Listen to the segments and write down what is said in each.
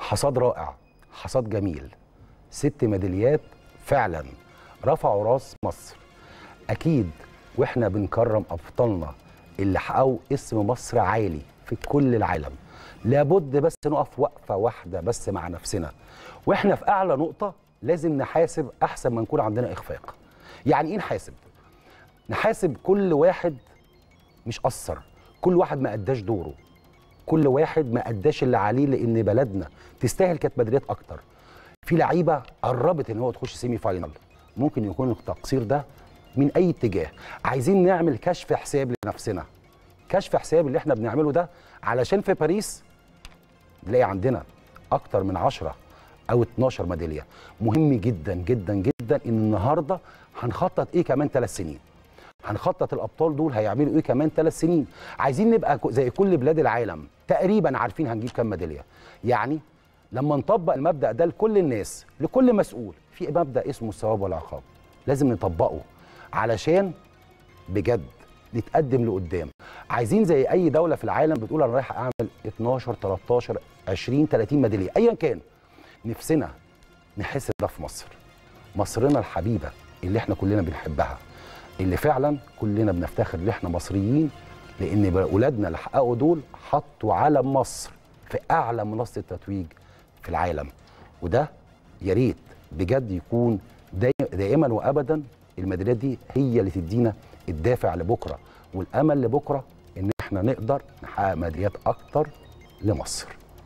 حصاد رائع حصاد جميل ست ميداليات فعلا رفعوا راس مصر اكيد واحنا بنكرم ابطالنا اللي حققوا اسم مصر عالي في كل العالم لابد بس نقف وقفه واحده بس مع نفسنا واحنا في اعلى نقطه لازم نحاسب احسن ما نكون عندنا اخفاق يعني ايه نحاسب نحاسب كل واحد مش قصر كل واحد ما اداش دوره كل واحد ما اداش اللي عليه لان بلدنا تستاهل كانت ميداليات اكتر في لعيبه قربت ان هو تخش سيمي فاينل ممكن يكون التقصير ده من اي اتجاه عايزين نعمل كشف حساب لنفسنا كشف حساب اللي احنا بنعمله ده علشان في باريس نلاقي عندنا اكتر من 10 او 12 ميداليه مهم جدا جدا جدا ان النهارده هنخطط ايه كمان ثلاث سنين هنخطط الابطال دول هيعملوا ايه كمان ثلاث سنين عايزين نبقى ك- زي كل بلاد العالم تقريبا عارفين هنجيب كام ميداليه يعني لما نطبق المبدا ده لكل الناس لكل مسؤول في مبدا اسمه الثواب والعقاب لازم نطبقه علشان بجد نتقدم لقدام عايزين زي اي دوله في العالم بتقول انا رايح اعمل 12 13 20 30 ميداليه ايا كان نفسنا نحس ده في مصر مصرنا الحبيبه اللي احنا كلنا بنحبها اللي فعلا كلنا بنفتخر ان احنا مصريين لان اولادنا اللي حققوا دول حطوا علم مصر في اعلى منصه تتويج في العالم وده يا ريت بجد يكون داي- دائما وابدا الميداليات دي هي اللي تدينا الدافع لبكره والامل لبكره ان احنا نقدر نحقق ميداليات اكتر لمصر.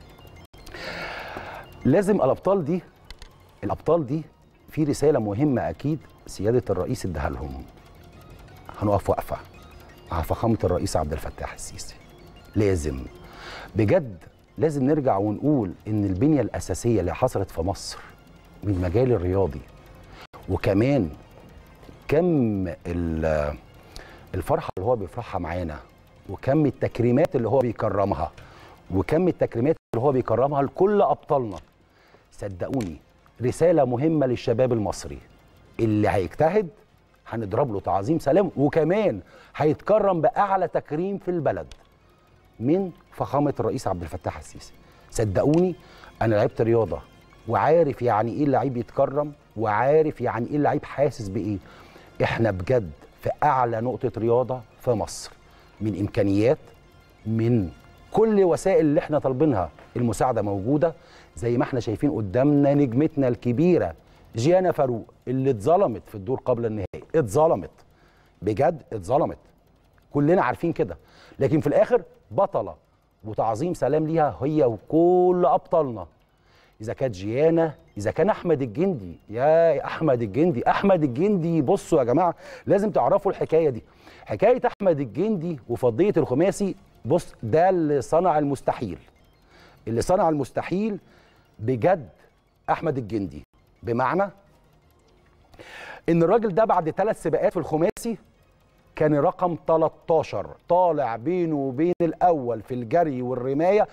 لازم الابطال دي الابطال دي في رساله مهمه اكيد سياده الرئيس اداها لهم. هنقف وقفه مع فخامه الرئيس عبد الفتاح السيسي. لازم بجد لازم نرجع ونقول ان البنيه الاساسيه اللي حصلت في مصر من المجال الرياضي وكمان كم ال- الفرحه اللي هو بيفرحها معانا وكم التكريمات اللي هو بيكرمها وكم التكريمات اللي هو بيكرمها لكل ابطالنا صدقوني رساله مهمه للشباب المصري اللي هيجتهد هنضرب له تعظيم سلام وكمان هيتكرم باعلى تكريم في البلد من فخامه الرئيس عبد الفتاح السيسي صدقوني انا لعبت رياضه وعارف يعني ايه اللعيب يتكرم وعارف يعني ايه اللعيب حاسس بايه احنا بجد في اعلى نقطه رياضه في مصر من امكانيات من كل وسائل اللي احنا طالبينها المساعده موجوده زي ما احنا شايفين قدامنا نجمتنا الكبيره جيانا فاروق اللي اتظلمت في الدور قبل النهائي اتظلمت بجد اتظلمت كلنا عارفين كده لكن في الاخر بطله وتعظيم سلام ليها هي وكل ابطالنا اذا كانت جيانا اذا كان احمد الجندي يا احمد الجندي احمد الجندي بصوا يا جماعه لازم تعرفوا الحكايه دي حكايه احمد الجندي وفضيه الخماسي بص ده اللي صنع المستحيل اللي صنع المستحيل بجد احمد الجندي بمعنى ان الراجل ده بعد ثلاث سباقات في الخماسي كان رقم 13 طالع بينه وبين الاول في الجري والرمايه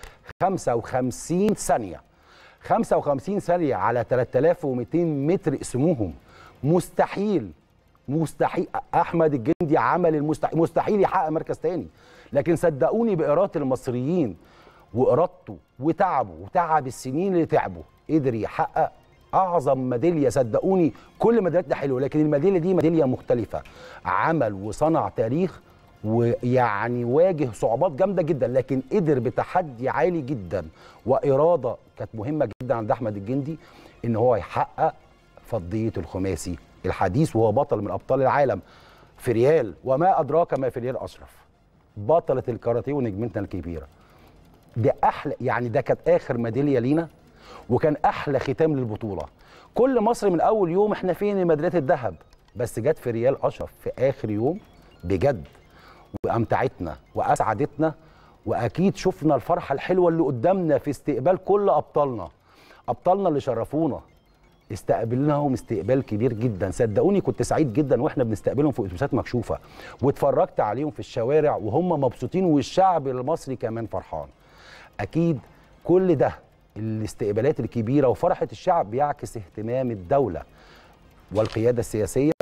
55 ثانيه 55 ثانيه على 3200 متر اقسموهم مستحيل مستحيل احمد الجندي عمل المستحيل مستحيل يحقق مركز تاني لكن صدقوني باراده المصريين وارادته وتعبه وتعب السنين اللي تعبه قدر يحقق اعظم ميداليه صدقوني كل ميداليات ده حلوه لكن الميداليه دي ميداليه مختلفه عمل وصنع تاريخ ويعني واجه صعوبات جامده جدا لكن قدر بتحدي عالي جدا واراده كانت مهمه جدا عند احمد الجندي ان هو يحقق فضيه الخماسي الحديث وهو بطل من ابطال العالم في ريال وما ادراك ما في ريال اشرف بطله الكاراتيه ونجمتنا الكبيره ده احلى يعني ده كانت اخر ميداليه لينا وكان احلى ختام للبطوله كل مصر من اول يوم احنا فين ميداليات الذهب بس جت في ريال اشرف في اخر يوم بجد وامتعتنا واسعدتنا واكيد شفنا الفرحه الحلوه اللي قدامنا في استقبال كل ابطالنا ابطالنا اللي شرفونا استقبلناهم استقبال كبير جدا صدقوني كنت سعيد جدا واحنا بنستقبلهم في اتوبيسات مكشوفه واتفرجت عليهم في الشوارع وهم مبسوطين والشعب المصري كمان فرحان اكيد كل ده الاستقبالات الكبيره وفرحه الشعب بيعكس اهتمام الدوله والقياده السياسيه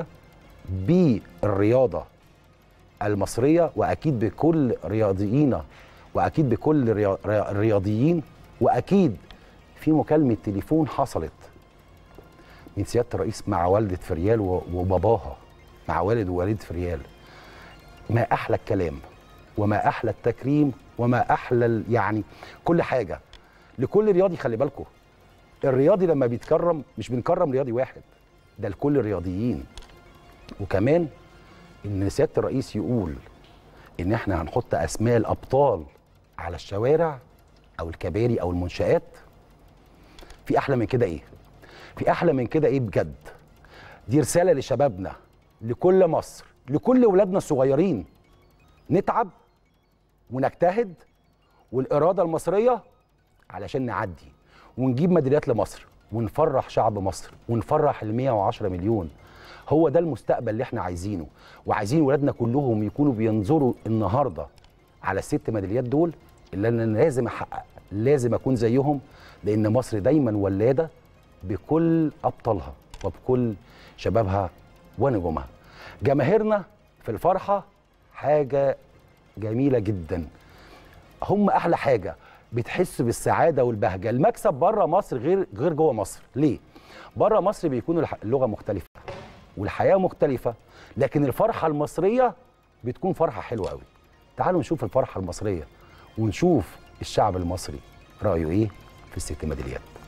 بالرياضه المصريه واكيد بكل رياضيينا واكيد بكل الرياضيين واكيد في مكالمه تليفون حصلت من سياده الرئيس مع والده فريال و- وباباها مع والد ووالده فريال ما احلى الكلام وما احلى التكريم وما احلى ال- يعني كل حاجه لكل رياضي خلي بالكم الرياضي لما بيتكرم مش بنكرم رياضي واحد ده لكل الرياضيين وكمان ان سياده الرئيس يقول ان احنا هنحط اسماء الابطال على الشوارع او الكباري او المنشات في احلى من كده ايه في احلى من كده ايه بجد دي رساله لشبابنا لكل مصر لكل ولادنا الصغيرين نتعب ونجتهد والاراده المصريه علشان نعدي ونجيب ميداليات لمصر ونفرح شعب مصر ونفرح ال 110 مليون هو ده المستقبل اللي احنا عايزينه وعايزين ولادنا كلهم يكونوا بينظروا النهارده على الست ميداليات دول اللي انا لازم احقق لازم اكون زيهم لان مصر دايما ولاده بكل ابطالها وبكل شبابها ونجومها جماهيرنا في الفرحه حاجه جميله جدا هم احلى حاجه بتحس بالسعاده والبهجه المكسب بره مصر غير غير جوه مصر ليه بره مصر بيكون الح- اللغه مختلفه والحياه مختلفه لكن الفرحه المصريه بتكون فرحه حلوه قوي تعالوا نشوف الفرحه المصريه ونشوف الشعب المصري رايه ايه في الست ميداليات